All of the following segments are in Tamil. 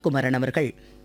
குமரன் அவர்கள்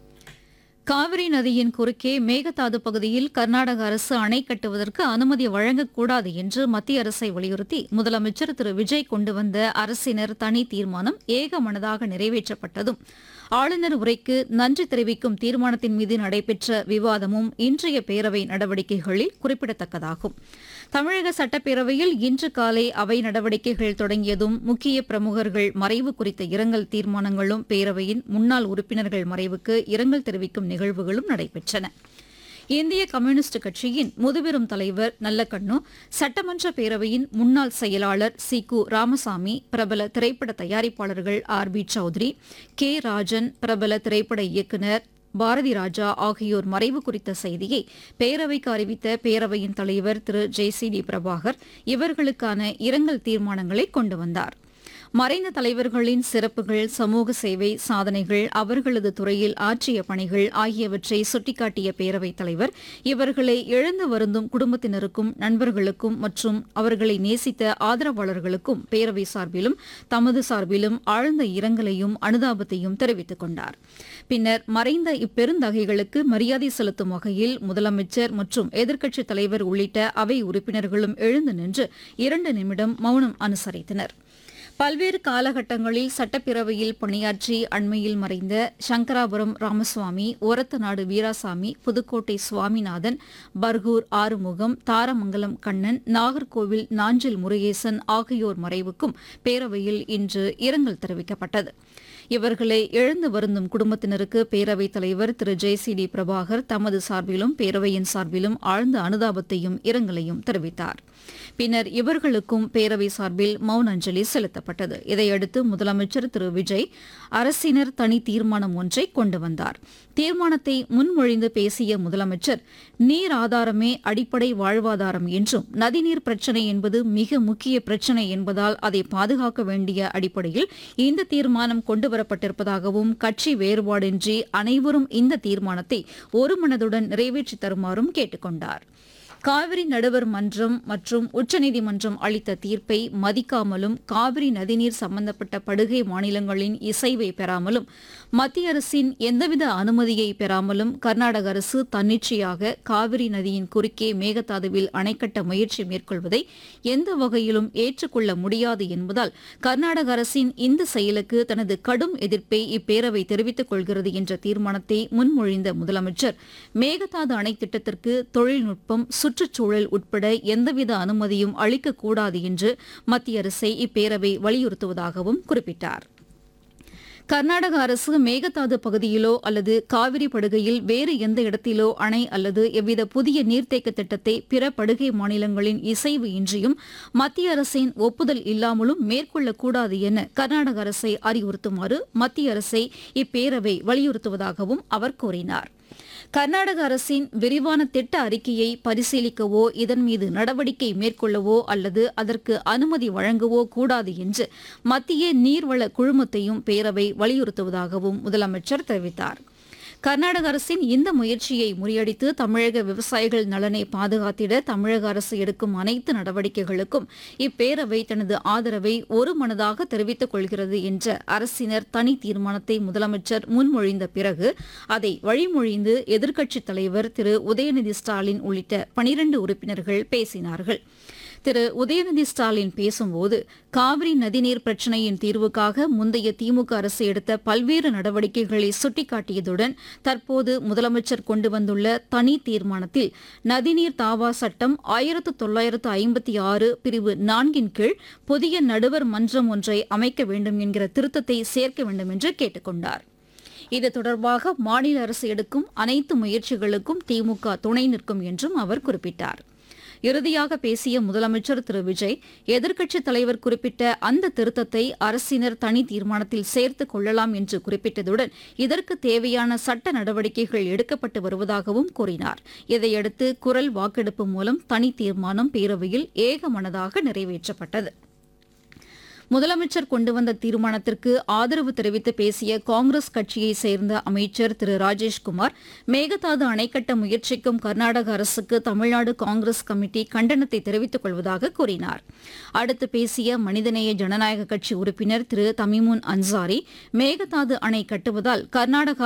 காவிரி நதியின் குறுக்கே மேகதாது பகுதியில் கர்நாடக அரசு அணை கட்டுவதற்கு அனுமதி வழங்கக்கூடாது என்று மத்திய அரசை வலியுறுத்தி முதலமைச்சர் திரு விஜய் கொண்டு வந்த அரசினர் தனி தீர்மானம் ஏகமனதாக நிறைவேற்றப்பட்டதும் ஆளுநர் உரைக்கு நன்றி தெரிவிக்கும் தீர்மானத்தின் மீது நடைபெற்ற விவாதமும் இன்றைய பேரவை நடவடிக்கைகளில் குறிப்பிடத்தக்கதாகும் தமிழக சட்டப்பேரவையில் இன்று காலை அவை நடவடிக்கைகள் தொடங்கியதும் முக்கிய பிரமுகர்கள் மறைவு குறித்த இரங்கல் தீர்மானங்களும் பேரவையின் முன்னாள் உறுப்பினர்கள் மறைவுக்கு இரங்கல் தெரிவிக்கும் நிகழ்வுகளும் நடைபெற்றன இந்திய கம்யூனிஸ்ட் கட்சியின் முதுபெரும் தலைவர் நல்லக்கண்ணு சட்டமன்ற பேரவையின் முன்னாள் செயலாளர் சி கு ராமசாமி பிரபல திரைப்பட தயாரிப்பாளர்கள் R B Chowdhury K Rajan பிரபல திரைப்பட இயக்குநர் பாரதி ராஜா ஆகியோர் மறைவு குறித்த செய்தியை பேரவைக்கு அறிவித்த பேரவையின் தலைவர் Thiru J C D Prabhakar இவர்களுக்கான இரங்கல் தீர்மானங்களை கொண்டு வந்தார் மறைந்த தலைவர்களின் சிறப்புகள் சமூக சேவை சாதனைகள் அவர்களது துறையில் ஆற்றிய பணிகள் ஆகியவற்றை சுட்டிக்காட்டிய பேரவைத் தலைவர் இவர்களை இழந்து வருந்தும் குடும்பத்தினருக்கும் நண்பர்களுக்கும் மற்றும் அவர்களை நேசித்த ஆதரவாளர்களுக்கும் பேரவை சார்பிலும் தமது சார்பிலும் ஆழ்ந்த இரங்கலையும் அனுதாபத்தையும் தெரிவித்துக் கொண்டார் பின்னர் மறைந்த இப்பெருந்தகைகளுக்கு மரியாதை செலுத்தும் வகையில் முதலமைச்சர் மற்றும் எதிர்க்கட்சித் தலைவர் உள்ளிட்ட அவை உறுப்பினர்களும் எழுந்து நின்று இரண்டு நிமிடம் மௌனம் அனுசரித்தனர் பல்வேறு காலகட்டங்களில் சட்டப்பேரவையில் பணியாற்றி அண்மையில் மறைந்த சங்கராபுரம் ராமசுவாமி ஒரத்தநாடு வீராசாமி புதுக்கோட்டை சுவாமிநாதன் பர்கூர் ஆறுமுகம் தாரமங்கலம் கண்ணன் நாகர்கோவில் நாஞ்சில் முருகேசன் ஆகியோர் மறைவுக்கும் பேரவையில் இன்று இரங்கல் தெரிவிக்கப்பட்டது இவர்களை எழுந்து வருந்தும் குடும்பத்தினருக்கு பேரவைத் தலைவர் Thiru J C D Prabhakar தமது சார்பிலும் பேரவையின் சார்பிலும் ஆழ்ந்த அனுதாபத்தையும் இரங்கலையும் தெரிவித்தார் பின்னர் இவர்களுக்கும் பேரவை சார்பில் மௌன அஞ்சலி செலுத்தப்பட்டது இதையடுத்து முதலமைச்சர் திரு விஜய் அரசினர் தனி தீர்மானம் ஒன்றை கொண்டு வந்தார் தீர்மானத்தை முன்மொழிந்து பேசிய முதலமைச்சர் நீர் ஆதாரமே அடிப்படை வாழ்வாதாரம் என்றும் நதிநீர் பிரச்சினை என்பது மிக முக்கிய பிரச்சினை என்பதால் அதை பாதுகாக்க வேண்டிய அடிப்படையில் இந்த தீர்மானம் கொண்டுவரப்பட்டிருப்பதாகவும் கட்சி வேறுபாடின்றி அனைவரும் இந்த தீர்மானத்தை ஒருமனதுடன் நிறைவேற்றித் தருமாறும் கேட்டுக் கொண்டார் காவிரி நடுவர் மன்றம் மற்றும் உச்சநீதிமன்றம் அளித்த தீர்ப்பை மதிக்காமலும் காவிரி நதிநீர் சம்பந்தப்பட்ட படுகை மாநிலங்களின் இசைவை பெறாமலும் மத்திய அரசின் எந்தவித அனுமதியை பெறாமலும் கர்நாடக அரசு தன்னிச்சையாக காவிரி நதியின் குறுக்கே மேகதாதுவில் அணை கட்ட முயற்சி மேற்கொள்வதை எந்த வகையிலும் ஏற்றுக்கொள்ள முடியாது என்பதால் கர்நாடக அரசின் இந்த செயலுக்கு தனது கடும் எதிர்ப்பை இப்பேரவை தெரிவித்துக் கொள்கிறது என்ற தீர்மானத்தை முன்மொழிந்த முதலமைச்சர் மேகதாது அணை திட்டத்திற்கு தொழில்நுட்பம் சுற்றுச்சூழல் உட்பட எந்தவித அனுமதியும் அளிக்கக்கூடாது என்று மத்திய அரசை இப்பேரவை வலியுறுத்துவதாகவும் குறிப்பிட்டார் கர்நாடக அரசு மேகதாது பகுதியிலோ அல்லது காவிரி படுகையில் வேறு எந்த இடத்திலோ அணை அல்லது எவ்வித புதிய நீர்த்தேக்க திட்டத்தை பிற படுகை மாநிலங்களின் இசைவு இன்றியும் மத்திய அரசின் ஒப்புதல் இல்லாமலும் மேற்கொள்ளக்கூடாது என கர்நாடக அரசை அறிவுறுத்துமாறு மத்திய அரசை இப்பேரவை வலியுறுத்துவதாகவும் அவர் கூறினார் கர்நாடக அரசின் விரிவான திட்ட அறிக்கையை பரிசீலிக்கவோ இதன் மீது நடவடிக்கை மேற்கொள்ளவோ அல்லது அதற்கு அனுமதி வழங்கவோ கூடாது என்று மத்திய நீர்வள குழுமத்தையும் பேரவை வலியுறுத்துவதாகவும் முதலமைச்சர் தெரிவித்தார் கர்நாடக அரசின் இந்த முயற்சியை முறியடித்து தமிழக விவசாயிகள் நலனை பாதுகாத்திட தமிழக அரசு எடுக்கும் அனைத்து நடவடிக்கைகளுக்கும் இப்பேரவை தனது ஆதரவை ஒருமனதாக தெரிவித்துக் கொள்கிறது என்ற அரசினர் தனி தீர்மானத்தை முதலமைச்சர் முன்மொழிந்த பிறகு அதை வழிமொழிந்து எதிர்க்கட்சித் தலைவர் திரு உதயநிதி ஸ்டாலின் உள்ளிட்ட பனிரண்டு உறுப்பினர்கள் பேசினார்கள் திரு உதயநிதி ஸ்டாலின் பேசும்போது காவிரி நதிநீர் பிரச்சினையின் தீர்வுக்காக முந்தைய திமுக அரசு எடுத்த பல்வேறு நடவடிக்கைகளை சுட்டிக்காட்டியதுடன் தற்போது முதலமைச்சர் கொண்டு வந்துள்ள தனி தீர்மானத்தில் நதிநீர் தாவா சட்டம் ஆயிரத்து தொள்ளாயிரத்து ஐம்பத்தி ஆறு பிரிவு நான்கின் கீழ் புதிய நடுவர் மன்றம் ஒன்றை அமைக்க வேண்டும் என்கிற திருத்தத்தை சேர்க்க வேண்டும் என்று கேட்டுக் கொண்டார் இது தொடர்பாக மாநில அரசு எடுக்கும் அனைத்து முயற்சிகளுக்கும் திமுக துணை நிற்கும் என்றும் அவர் குறிப்பிட்டார் இறுதியாக பேசிய முதலமைச்சர் திரு விஜய் எதிர்க்கட்சித் தலைவர் குறிப்பிட்ட அந்த திருத்தத்தை அரசினர் தனி தீர்மானத்தில் சேர்த்துக் கொள்ளலாம் என்று குறிப்பிட்டதுடன் இதற்கு தேவையான சட்ட நடவடிக்கைகள் எடுக்கப்பட்டு வருவதாகவும் கூறினார் இதையடுத்து குரல் வாக்கெடுப்பு மூலம் தனி தீர்மானம் பேரவையில் ஏகமனதாக நிறைவேற்றப்பட்டது முதலமைச்சர் கொண்டு வந்த தீர்மானத்திற்கு ஆதரவு தெரிவித்து பேசிய காங்கிரஸ் கட்சியைச் சேர்ந்த அமைச்சர் திரு ராஜேஷ்குமார் மேகதாது அணை கட்ட முயற்சிக்கும் கர்நாடக அரசுக்கு தமிழ்நாடு காங்கிரஸ் கமிட்டி கண்டனத்தை தெரிவித்துக் கொள்வதாக கூறினார் அடுத்து பேசிய மனிதநேய ஜனநாயக கட்சி உறுப்பினர் திரு தமிமுன் அன்சாரி மேகதாது அணை கட்டுவதால் கர்நாடகா